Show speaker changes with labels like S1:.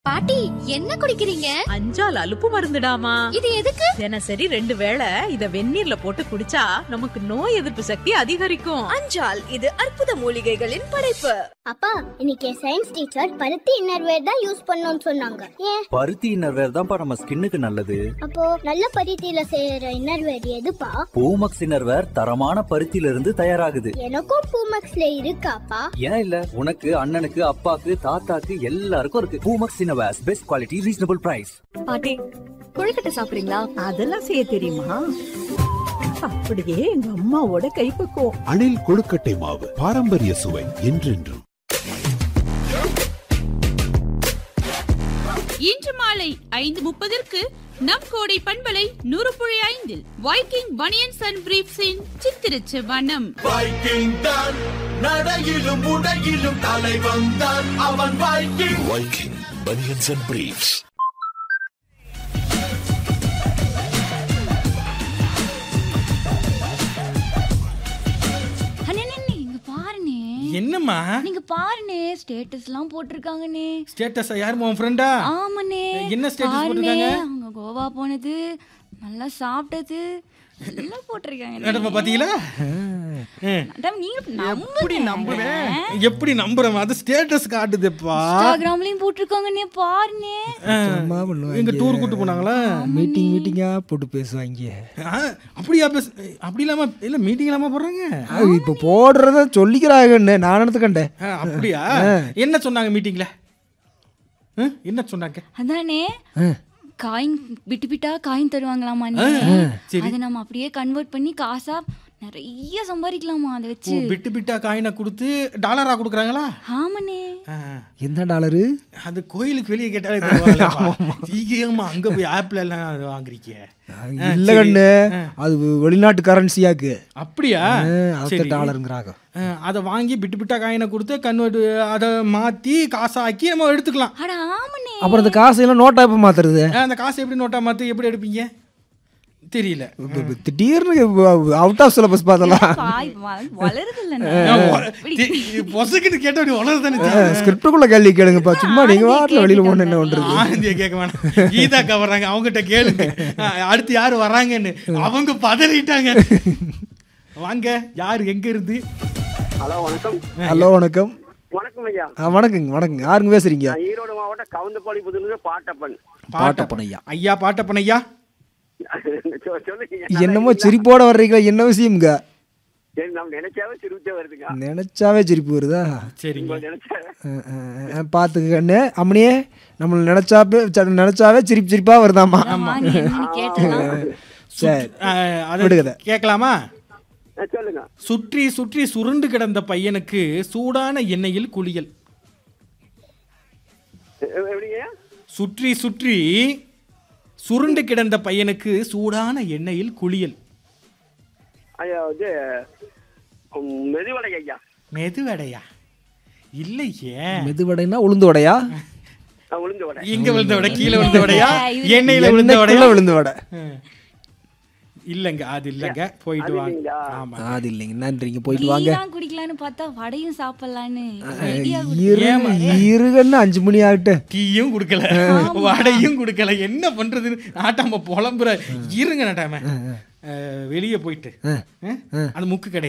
S1: பாட்டி என்ன குடிக்கிறீங்க
S2: அஞ்சால் அலுப்பு மருந்துடாமா
S1: இது எதுக்கு
S2: தினசரி ரெண்டு வேளை இத வெந்நீர்ல போட்டு குடிச்சா நமக்கு நோய் எதிர்ப்பு சக்தி அதிகரிக்கும்
S1: அஞ்சால் இது அற்புத மூலிகைகளின் படைப்பு
S3: அப்பா இன்னைக்கு சயின்ஸ் டீச்சர் பருத்தி இன்னர்வேர் தான் யூஸ் பண்ணணும்னு சொன்னாங்க ஏன்
S4: பருத்தி இன்னர்வேர் தான்ப்பா நம்ம ஸ்கின்னுக்கு நல்லது
S3: அப்போ நல்ல பருத்தியில செய்யற இன்னர்வேர் எதுப்பா
S4: பூமக்ஸ் இன்னர்வேர் தரமான பருத்தியில இருந்து தயாராகுது
S3: எனக்கும் பூமக்ஸ்ல இருக்காப்பா
S4: ஏன் இல்ல உனக்கு அண்ணனுக்கு அப்பாக்கு தாத்தாக்கு எல்லாருக்கும் இருக்கு Poomex innerwear best quality reasonable price
S1: பாட்டி கொழுக்கட்டை சாப்பிடுறீங்களா
S2: அதெல்லாம் செய்ய தெரியுமா அப்படியே எங்க அம்மாவோட கைப்பக்குவம்
S5: அணில் கொழுக்கட்டை மாவு பாரம்பரிய சுவை என்றென்றும்
S6: இன்று மாலை ஐந்து முப்பதற்கு நம் கோடை பண்பலை நூறு புள்ளி ஐந்தில் வைக்கிங் பனியன்ஸ் அண்ட் பிரீப்ஸின் சித்திரச்சு வனம்
S7: வைக்கிங் தான் நடையிலும் உடையிலும் தலைவன் தான் அவன் Viking
S5: Viking banians and briefs
S8: அண்ணே இங்க பாருனே
S9: என்னம்மா
S8: நீங்க பாருனே ஸ்டேட்டஸ் எல்லாம் போட்டிருக்காங்கண்ணே
S9: ஸ்டேட்டஸ் யாருமா உன் ஃப்ரெண்டா
S8: ஆமாண்ணே
S9: என்ன status
S8: பாருண்ணே,
S9: போட்டிருக்காங்க?
S8: அவங்க கோவா போனது நல்லா சாப்பிட்டது எல்லாம் போட்டிருக்காங்க
S9: மேடம் பாத்தீங்களா
S8: மேடம், நீங்க
S9: எப்படி
S8: நம்புங்க.
S9: நம்புவேன் எப்படி நம்புறேன் அது ஸ்டேட்டஸ் காட்டுதுப்பா
S8: இன்ஸ்டாகிராம்லயும் போட்டிருக்காங்கண்ணே பாருண்ணே
S9: எங்க டூர் கூட்டு போனாங்களா
S10: மீட்டிங் மீட்டிங்கா போட்டு பேசுவாங்க
S9: ஆ, அப்படியா பேச அப்படி இல்லாம இல்ல மீட்டிங் இல்லாம போடுறாங்க
S10: அது இப்ப போடுறத சொல்லிக்கிறாங்கன்னு நான் எடுத்துக்கண்டேன்
S9: ஆ, அப்படியா என்ன சொன்னாங்க மீட்டிங்ல என்ன சொன்னாங்க
S8: அதானே காயின் விட்டு விட்டா காயின் தருவாங்களாமா
S9: சரி.
S8: அதை நம்ம அப்படியே கன்வெர்ட் பண்ணி காசா நிறைய சம்பாதிக்கலாமா அதை
S9: ஓ,
S8: வச்சு
S9: பிட்டு பிட்டா காயினை கொடுத்து டாலரா கொடுக்குறாங்களா
S8: ஆமாண்ணே
S9: ஆ,
S10: எந்த டாலரு
S9: அது கோயிலுக்கு வெளியே கேட்டாலே தருவாங்கல்லப்பா. சீக்கிரமா அங்க போய் ஆப்ல எல்லாம் அது வாங்குறீங்க ஆ,
S10: இல்ல
S9: சரி.
S10: கண்ணு அது வெளிநாட்டு கரன்சியாக்கு
S9: அப்படியா
S10: அடுத்த
S9: சரி.
S10: டாலருங்கிறாங்க
S9: ஆ, அதை வாங்கி பிட்டு பிட்டா காயினை கொடுத்து கன்வெர்ட் அதை மாத்தி காசாக்கி நம்ம எடுத்துக்கலாம்
S8: அட ஆமாண்ணே
S10: அப்புறம் இந்த காசையெல்லாம் நோட்டா எப்ப மாத்துறது
S9: ஆ, அந்த காசை எப்படி நோட்டா மாத்தி எப்படி எடுப்பீங்க தெரியல
S10: இப்ப- இப்ப திடீர்னு அவுட் ஆஃப் சிலபஸ் பார்த்தலாம்
S8: பாய் வ- வளருது
S9: பொசுக்குன்னு கேட்ட அப்படி உணர்தானே
S10: ஸ்கிரிப்டுக்குள்ள கேள்வி கேளுங்கப்பா சும்மா நீங்க வாட்டில் வெளியில போன என்ன பண்றது
S9: ஆனந்திய கேட்க வேணாம் கீதாக்கா வர்றாங்க அவங்ககிட்ட கேளுங்க ஆ, அடுத்து யாரு வர்றாங்கன்னு அவங்க பதறிட்டாங்க வாங்க யாரு எங்க இருந்து
S11: ஹலோ வணக்கம்
S10: ஹலோ வணக்கம்
S11: வணக்கம் ஐயா
S10: ஆ, வணக்கங்க வணக்கங்க யாருங்க பேசுறீங்க
S11: நான் ஈரோடு மாவட்டம் கவுந்தப்பாடி புதுல பாட்டப்பன்
S10: பாட்டப்பன் ஐயா
S9: ஐயா பாட்டப்பன் ஐயா
S11: சொ- சொல்லுங்க
S10: என்னமோ சிரிப்போட வர்றீங்களா என்ன விஷயம்ங்க
S11: சரி நம்ம நினைச்சாவே சிரிச்சே வருதுங்க
S10: நினைச்சாவே சிரிப்பு வருதா
S9: சரிங்க
S11: உங்களை நினைச்சா
S10: பார்த்துக்கண்ணு அம்மனியே நம்மள நினைச்சாப்பே ச- நினைச்சாவே சிரிப்பு சிரிப்பா வருதாமா
S8: கேட்டலாம்
S10: சரி
S9: ஆ, அதை
S10: விடுகதை.
S9: கேட்கலாமா
S11: ஆ, சொல்லுங்க
S9: சுற்றி சுற்றி சுருண்டு கிடந்த பையனுக்கு சூடான எண்ணெயில் குளியல்
S11: எ- எப்படிங்க
S9: சுற்றி சுற்றி சுருண்டு கிடந்த பையனுக்கு சூடான எண்ணெயில் குளியல்
S11: ஐயா இது உம், மெதுவடை ஐயா
S9: மெதுவடையா இல்லையே
S10: மெதுவடைனா உளுந்து வடையா
S11: ஆ, உளுந்து வடை
S9: எங்க விழுந்த வடை கீழே விழுந்த வடையா எண்ணெயில விழுந்த
S10: எண்ணெய்க்குள்ள
S9: வடையா
S10: விழுந்து வடை
S9: இல்லங்க அது இல்லங்க போயிட்டு
S11: அது
S9: வாங்க
S11: இல்லைங்களா?
S9: ஆமா
S10: அது இல்லைங்க நன்றிங்க போயிட்டு வாங்க
S8: டீலாம் குடிக்கலான்னு பார்த்தா வடையும் சாப்பிடலான்னு ஐடியா
S10: இரு இருகன்னு அஞ்சு மணி ஆகட்டு
S9: டீயும் கொடுக்கல வடையும் கொடுக்கல என்ன பண்றதுன்னு நாட்டாம புலம்புற இருங்க நாட்டாம வெளியே போயிட்டு அஹ், அந்த முக்கு கடை